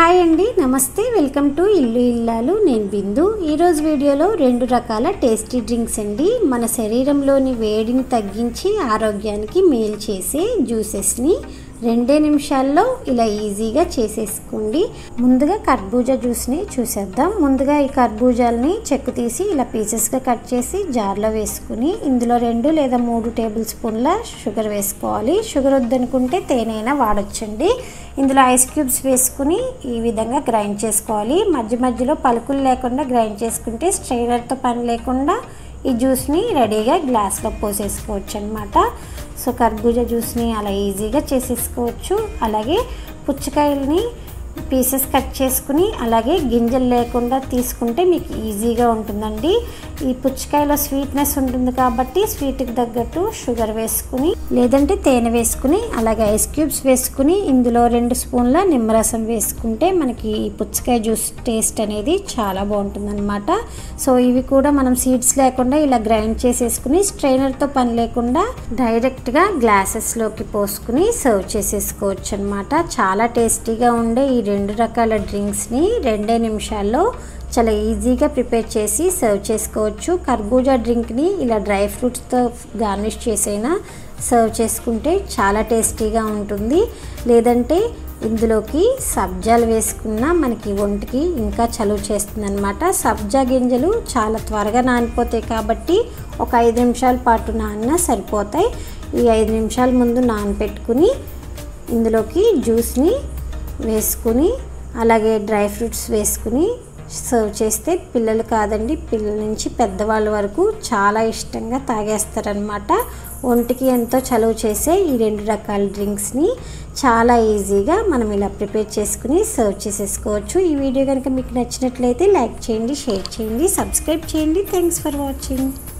hi అండి నమస్తే welcome to ఇల్లు ఇల్లాలు నేను బిందు ఈరోజు వీడియోలో రెండు రకాల టేస్టీ డ్రింక్స్ అండి మన శరీరంలోని వేడిని తగ్గించి ఆరోగ్యానికి మేలు చేసే జ్యూసెస్ని రెండే నిమిషాల్లో ఇలా ఈజీగా చేసేసుకోండి ముందుగా కర్బూజా జ్యూస్ని చూసేద్దాం ముందుగా ఈ కర్బూజాలని చెక్కు తీసి ఇలా పీసెస్గా కట్ చేసి జార్లో వేసుకుని ఇందులో రెండు లేదా మూడు టేబుల్ స్పూన్ల షుగర్ వేసుకోవాలి షుగర్ వద్దనుకుంటే తేనైనా వాడొచ్చండి ఇందులో ఐస్ క్యూబ్స్ వేసుకుని ఈ విధంగా గ్రైండ్ చేసుకోవాలి మధ్య మధ్యలో పలుకులు లేకుండా గ్రైండ్ చేసుకుంటే స్ట్రైనర్తో పని లేకుండా ఈ జ్యూస్ని రెడీగా గ్లాస్లో పోసేసుకోవచ్చు అనమాట సో కర్బూజా జ్యూస్ని అలా ఈజీగా చేసేసుకోవచ్చు అలాగే పుచ్చకాయలని పీసెస్ కట్ చేసుకుని అలాగే గింజలు లేకుండా తీసుకుంటే మీకు ఈజీగా ఉంటుందండి ఈ పుచ్చకాయలో స్వీట్నెస్ ఉంటుంది కాబట్టి స్వీట్కి తగ్గట్టు షుగర్ వేసుకుని లేదంటే తేనె వేసుకుని అలాగే ఐస్ క్యూబ్స్ వేసుకుని ఇందులో రెండు స్పూన్ల నిమ్మరసం వేసుకుంటే మనకి ఈ పుచ్చకాయ జ్యూస్ టేస్ట్ అనేది చాలా బాగుంటుందన్నమాట సో ఇవి కూడా మనం సీడ్స్ లేకుండా ఇలా గ్రైండ్ చేసేసుకుని స్ట్రైనర్తో పని లేకుండా డైరెక్ట్గా గ్లాసెస్లోకి పోసుకుని సర్వ్ చేసేసుకోవచ్చు అనమాట చాలా టేస్టీగా ఉండే ఈ రెండు రకాల డ్రింక్స్ని రెండే నిమిషాల్లో చాలా ఈజీగా ప్రిపేర్ చేసి సర్వ్ చేసుకోవచ్చు కర్బూజా డ్రింక్ని ఇలా డ్రై ఫ్రూట్స్తో గార్నిష్ చేసైనా సర్వ్ చేసుకుంటే చాలా టేస్టీగా ఉంటుంది లేదంటే ఇందులోకి సబ్జాలు వేసుకున్న మనకి ఒంటికి ఇంకా చలువ చేస్తుంది అనమాట సబ్జా గింజలు చాలా త్వరగా నానిపోతాయి కాబట్టి ఒక ఐదు నిమిషాల పాటు నాన్న సరిపోతాయి ఈ ఐదు నిమిషాల ముందు నానపెట్టుకుని ఇందులోకి జ్యూస్ని వేసుకుని అలాగే డ్రై ఫ్రూట్స్ వేసుకుని సర్వ్ చేస్తే పిల్లలు కాదండి పిల్లల నుంచి పెద్దవాళ్ళ వరకు చాలా ఇష్టంగా తాగేస్తారనమాట ఒంటికి ఎంతో చలువ చేసే ఈ రెండు రకాల డ్రింక్స్ని చాలా ఈజీగా మనం ఇలా ప్రిపేర్ చేసుకుని సర్వ్ చేసేసుకోవచ్చు ఈ వీడియో కనుక మీకు నచ్చినట్లయితే లైక్ చేయండి షేర్ చేయండి సబ్స్క్రైబ్ చేయండి థ్యాంక్స్ ఫర్ వాచింగ్